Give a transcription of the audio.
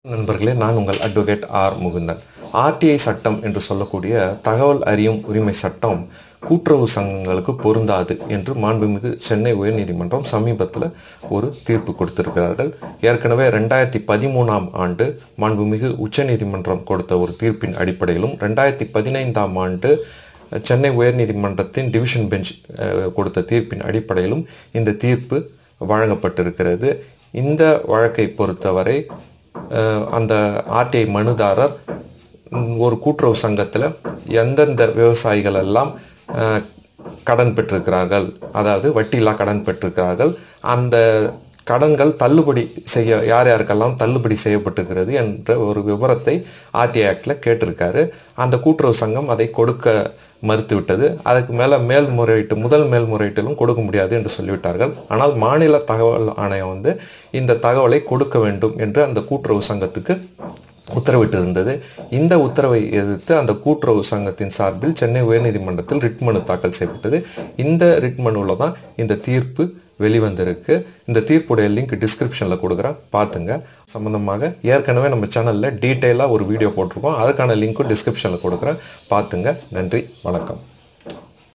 நண்பர்களே நான் உங்கள் அட்வொகேட் ஆர் முகுந்தன் ஆர்டிஐ சட்டம் என்று சொல்லக்கூடிய தகவல் அறியும் உரிமை சட்டம் கூட்டுறவு சங்கங்களுக்கு பொருந்தாது என்று மாண்புமிகு சென்னை உயர்நீதிமன்றம் சமீபத்தில் ஒரு தீர்ப்பு கொடுத்திருக்கிறார்கள் ஏற்கனவே ரெண்டாயிரத்தி பதிமூணாம் ஆண்டு மாண்புமிகு உச்சநீதிமன்றம் கொடுத்த ஒரு தீர்ப்பின் அடிப்படையிலும் ரெண்டாயிரத்தி பதினைந்தாம் ஆண்டு சென்னை உயர்நீதிமன்றத்தின் டிவிஷன் பெஞ்ச் அஹ், கொடுத்த தீர்ப்பின் அடிப்படையிலும் இந்த தீர்ப்பு வழங்கப்பட்டிருக்கிறது இந்த வழக்கை பொறுத்தவரை அஹ், அந்த ஆர்டிஐ மனுதாரர் ம், ஒரு கூட்டுறவு சங்கத்தில் எந்தெந்த விவசாயிகள் எல்லாம் அஹ், கடன் பெற்றிருக்கிறார்கள் அதாவது வட்டியில்லா கடன் பெற்றிருக்கிறார்கள் அந்த கடன்கள் தள்ளுபடி செய்ய யார் யாருக்கெல்லாம் தள்ளுபடி செய்யப்பட்டிருக்கிறது என்ற ஒரு விவரத்தை ஆர்டிஐ ஆக்டில் கேட்டிருக்காரு அந்த கூட்டுறவு சங்கம் அதை கொடுக்க மறுத்துவிட்டது அதுக்கு மேலே மேல்முறையீட்டு முதல் மேல்முறையீட்டிலும் கொடுக்க முடியாது என்று சொல்லிவிட்டார்கள் ஆனால் மாநில தகவல் ஆணையம் வந்து இந்த தகவலை கொடுக்க வேண்டும் என்று அந்த கூட்டுறவு சங்கத்துக்கு உத்தரவிட்டிருந்தது இந்த உத்தரவை எதிர்த்து அந்த கூட்டுறவு சங்கத்தின் சார்பில் சென்னை உயர்நீதிமன்றத்தில் ரிட் மனு தாக்கல் செய்யப்பட்டது இந்த ரிட் மனுவில் தான் இந்த தீர்ப்பு வெளிவந்திருக்கு இந்த தீர்ப்புடைய லிங்க் டிஸ்கிரிப்ஷனில் கொடுக்குறேன் பார்த்துங்க சம்மந்தமாக ஏற்கனவே நம்ம சேனலில் டீட்டெயிலாக ஒரு வீடியோ போட்டிருக்கோம் அதுக்கான லிங்க்கும் டிஸ்கிரிப்ஷனில் கொடுக்குறேன் பார்த்துங்க நன்றி வணக்கம்